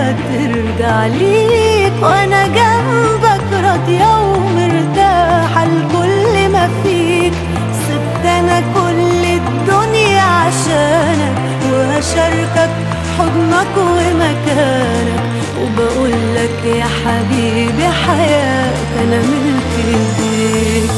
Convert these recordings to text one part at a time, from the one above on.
هترجع ليك وانا جنبك راضية ومرتاحة لكل ما فيك سبت انا كل الدنيا عشانك وهشاركك حضنك ومكانك وبقول لك يا حبيبي حياتي انا ملك ايديك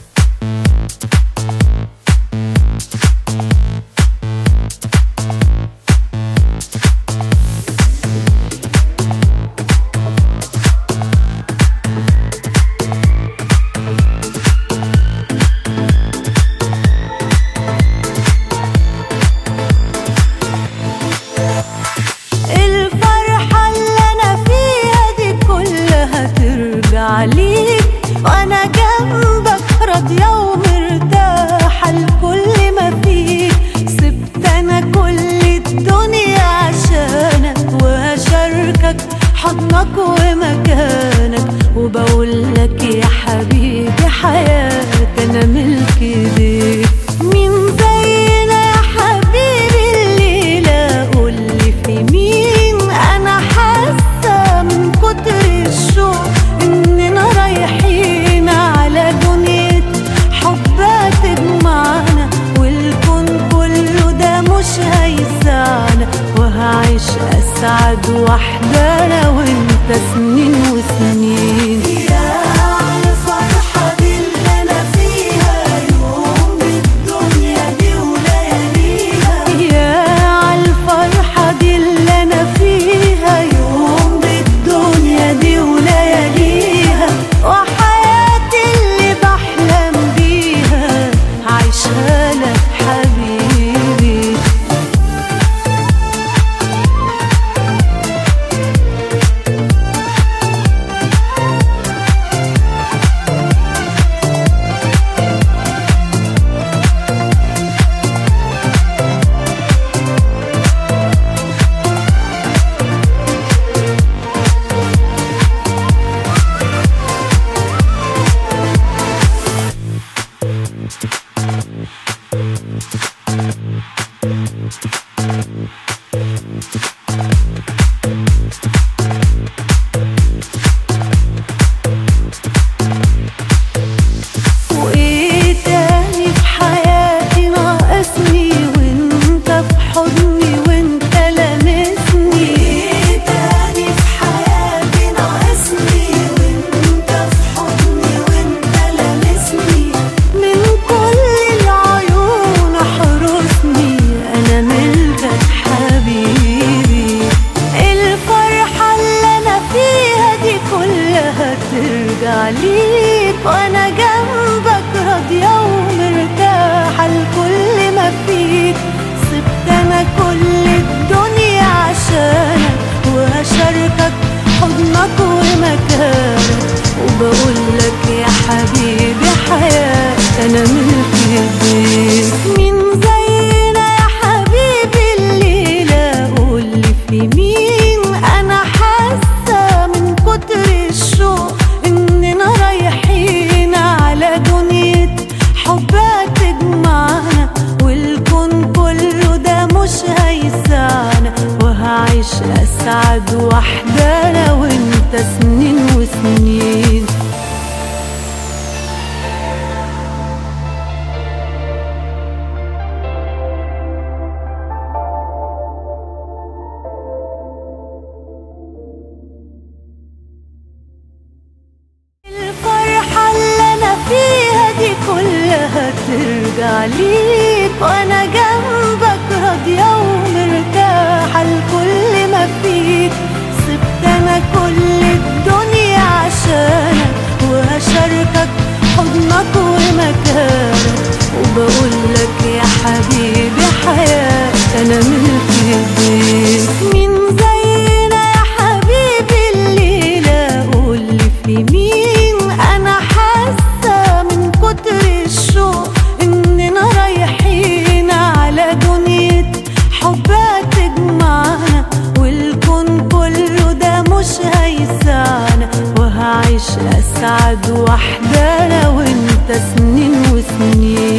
الفرحة اللي أنا فيها دي كلها ترجع ليك وأنا جنبك راضية ومرتاحة لكل ما فيك سبت أنا كل الدنيا عشانك وهشاركك حضنك ومكانك وبقول لك يا حبيبي حياتي أنا ملك ايديك مين زينا يا حبيبي الليلة قولي في مين أنا حاسة من كتر الشوق إننا رايحين على دنيا حب هتجمعنا والكون كله ده مش هيسعنا وهعيش أسعد وحدة أنا وأنت سنين وسنين يا الفرحة دي اللي أنا فيها يوم بالدنيا دي ولياليها يا عالفرحة دي اللي أنا فيها يوم بالدنيا دي ولياليها وحياتي اللي بحلم بيها عايشها لك حبيبي وايه تاني في حياتي ناقصني وانت في حضني وانت لامسني ايه تاني في حياتي ناقصني وانت في حضني وانت لامسني من كل العيون احرسني انا ملكك حبيبي الفرحة اللي انا فيها دي كلها ترجع ليك وانا جنبك راضية ومرتاحة لكل ما فيك سبت انا كل الدنيا عشانك وهشاركك حضنك ومكانك وبقول لك يا حبيبي حياتي انا ملك ايديك مين زينا يا حبيبي الليلة قولي في مين انا حاسة من كتر الشوق اننا رايحين على دنيا حب هتجمعنا والكون كله ده مش هيسعنا وهعيش اسعد وحدة انا وانت سنين وسنين الفرحة اللي أنا فيها دي كلها ترجع ليك وأنا جنبك راضية ومرتاحة لكل ما فيك سبت أنا كل الدنيا عشانك وهشاركك حضنك ومكانك وبقول لك يا حبيبي حياتي أنا ملك ايديك مين زينا يا حبيبي الليلة قولي في مين أنا حاسة من كتر الشوق إننا رايحين على دنيا حب هتجمعنا والكون كله ده مش هيسعنا وهعيش أسعد وحدة أنا وأنت سنين وسنين